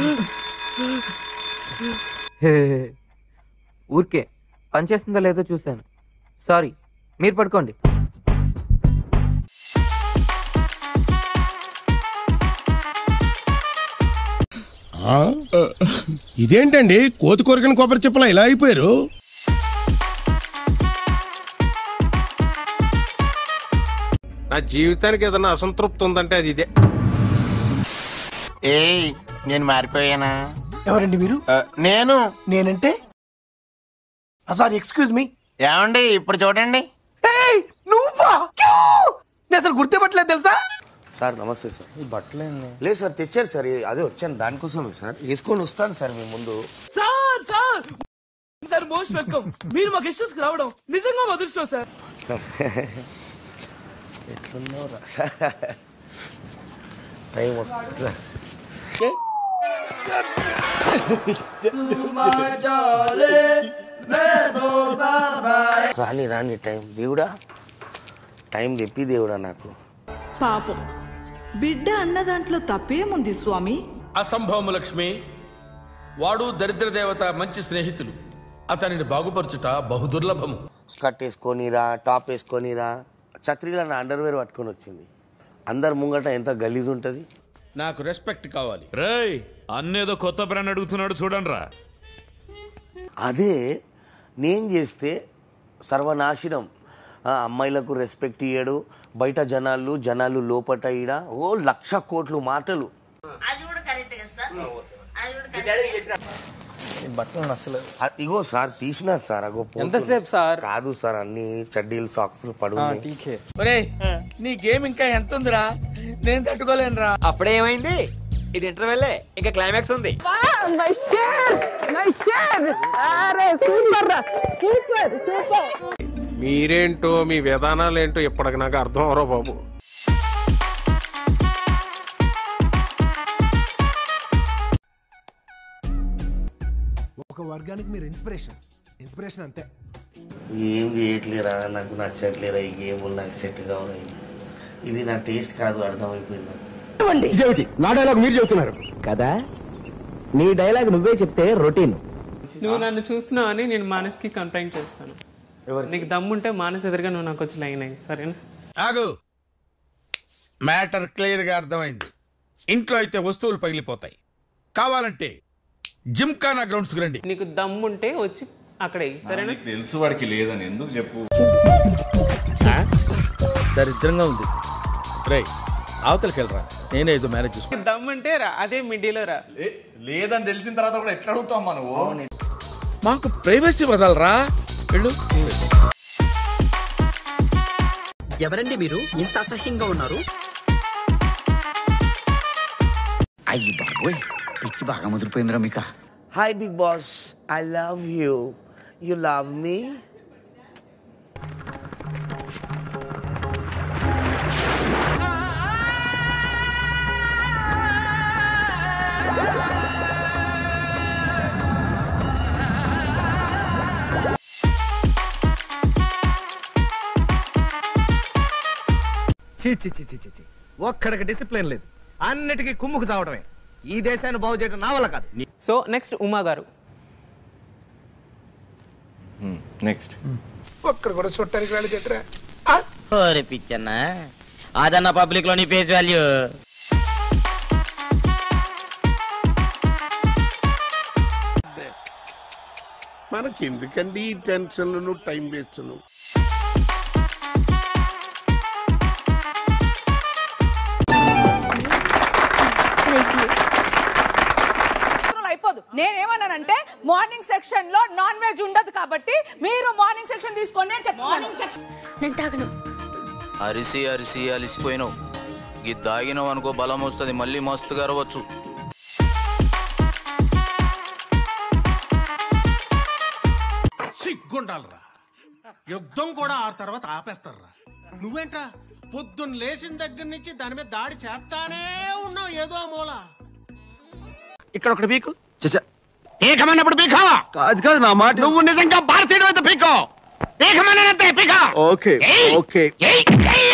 హే, ఊరికే పనిచేస్తుందో లేదో చూశాను సారీ మీరు పడుకోండి ఆ? ఇదేంటండి కోతి కొరికిన కొబ్బరి చెప్పలా ఇలా అయిపోయారు నా జీవితానికి ఏదైనా అసంతృప్తి ఉందంటే అది ఇదే ఏయ్ నేను మారిపోయానా ఎవరండి మీరు ఆ, నేను నేనంటే సారీ ఎక్స్క్యూజ్ మీ ఏమండి ఇప్పుడు చూడండి నువ్వా క్యూ! నేను అసలు గుర్తుపట్టలేదు తెలుసా సార్ నమస్తే సార్ ఈ బట్టలు లేదు సార్ తెచ్చారు సార్ ఈ- అదే వచ్చాను దానికోసమే సార్ వేసుకొని వస్తాను సార్ మీ ముందు sir sir sir most welcome మీరు మా గెస్ట్ రావడం నిజంగా మా అదృష్టం సార్ ఎట్లున్నావు రా సార్ టైం వస్తుంది రాని రాని టైం దేవుడా టైం తెప్పి దేవుడా నాకు పాపం బిడ్డ అన్న దాంట్లో తప్పేముంది స్వామి అసంభవము లక్ష్మి వాడు దరిద్ర దేవత మంచి స్నేహితులు అతనిని బాగుపరచుట బహుదుర్లభము స్కర్ట్ వేసుకొనిరా టాప్ వేసుకొనిరా ఛత్రిలో నా అండర్వేర్ పట్టుకొని వచ్చింది అందరు ముంగట ఎంత గలీజ్ ఉంటుంది నాకు రెస్పెక్ట్ కావాలి రేయ్ అన్నేదో కొత్త బ్రాండ్ అడుగుతున్నాడు చూడండి రా అదే నేను చేస్తే సర్వనాశనం ఆ, అమ్మాయిలకు రెస్పెక్ట్ ఇయ్యడు బయట జనాలు జనాలు లోపట ఈడ ఓ లక్ష కోట్లు మాటలు బట్టలు నచ్చలేదు ఆ, ఇగో సార్ తీసినా సార్ అగో పోతుంది. ఎంతసేపు సార్? కాదు సార్ అన్ని చడ్డీలు సాక్స్ పడు టీకే ఒరే నీ గేమ్ ఇంకా ఎంత ఉందిరా నేను తట్టుకోలేనురా అప్పుడే ఏమైంది ఇది ఇంటర్వెల్ ఇంకా క్లైమాక్స్ ఉంది మీరేంటో మీ విధానాలు ఏంటో ఇప్పటికి నాకు అర్థం అవరో బాబు ఒక వర్గానికి మీరు ఇన్స్పిరేషన్ ఇన్స్పిరేషన్ అంతే ఏం చేయట్లేరా నాకు నచ్చట్లేరా ఈ గేమ్ నాకు సెట్ కావాలి ఇది నా టేస్ట్ కాదు అర్థమైపోయింది నాకు. ఇదేమిటి నా డైలాగ్ మీరు చెబుతున్నారు కదా నీ డైలాగ్ నువ్వే చెప్తే రొటీన్ నువ్వు నన్ను చూస్తున్నావు అని నేను మానస్కి కంప్లైంట్ చేస్తాను నీకు దమ్ముంటే మానస్ ఎదురుగా నువ్వు నాకు వచ్చి లైన్ అయ్యి సరేనా ఆగు మ్యాటర్ క్లియర్గా అర్థమైంది ఇంట్లో అయితే వస్తువులు పగిలిపోతాయి కావాలంటే జిమ్ఖానా గ్రౌండ్స్కి రండి నీకు దమ్ముంటే వచ్చి అక్కడ వెయ్యి, సరేనా తెలుసు వాడికి లేదని ఎందుకు చెప్పు దరిద్రంగా ఉంది రై అవతలకి వెళ్ళరా నేనే ఏదో మేనేజ్ చేసుకో నీకు దమ్ముంటే రా అదే మిడ్డీలో రా లేదని తెలిసిన తర్వాత కూడా ఎట్లా అడుగుతావు మా నువ్వు మాకు ప్రైవసీ వదలరా వెళ్ళు ఎవరండి మీరు ఇంత అసహ్యంగా ఉన్నారు అయ్యి బాబోయ్ పిచ్చి బాగా ముదిరిపోయిందిరా మీకు hi Bigg Boss I love you you love me చీ చీ చీ చీ చీ చీ. ఒక్కడికి డిసిప్లిన్ లేదు అన్నిటికీ కుమ్ముకు చావడమే ఈ దేశాన్ని బాగు చేయడం నా వల్ల కాదు సో నెక్స్ట్ ఉమా గారు నెక్స్ట్ ఒక్కడ కూడా చుట్టానికి వెళ్ళగట్రా ఓరే పిచ్చన్నా అదన్న పబ్లిక్ లోని ఫేస్ వాల్యూ మనకి ఎందుకండి ఈ టెన్షన్లను టైం వేస్ట్ అయిపోదు నేనేమన్నానంటే మార్నింగ్ సెక్షన్ లో నాన్ వెజ్ ఉండదు కాబట్టి మీరు మార్నింగ్ సెక్షన్ తీసుకోండి అని చెప్తున్నాను నేను తాగను అరిసి అరిసి అలిసిపోయినావు ఇది దాగినావు అనుకో బలం వస్తుంది మళ్ళీ మస్తుగా అరవచ్చు సిగ్గుండాలరా యుద్ధం కూడా ఆ తర్వాత ఆపేస్తారా నువ్వేంట్రా పొద్దున్న లేచిన దగ్గర నుంచి దాని మీద దాడి చేస్తానే ఉన్నావు ఏదో మూల ఇక్కడ ఒకటి పీకు ఏకమైనప్పుడు పీకావా కాదు కాదు నా మాట నువ్వు నిజంగా భారతీయుడు అయితే పీకో ఏకమైనంతే పీకా ఓకే ఓకే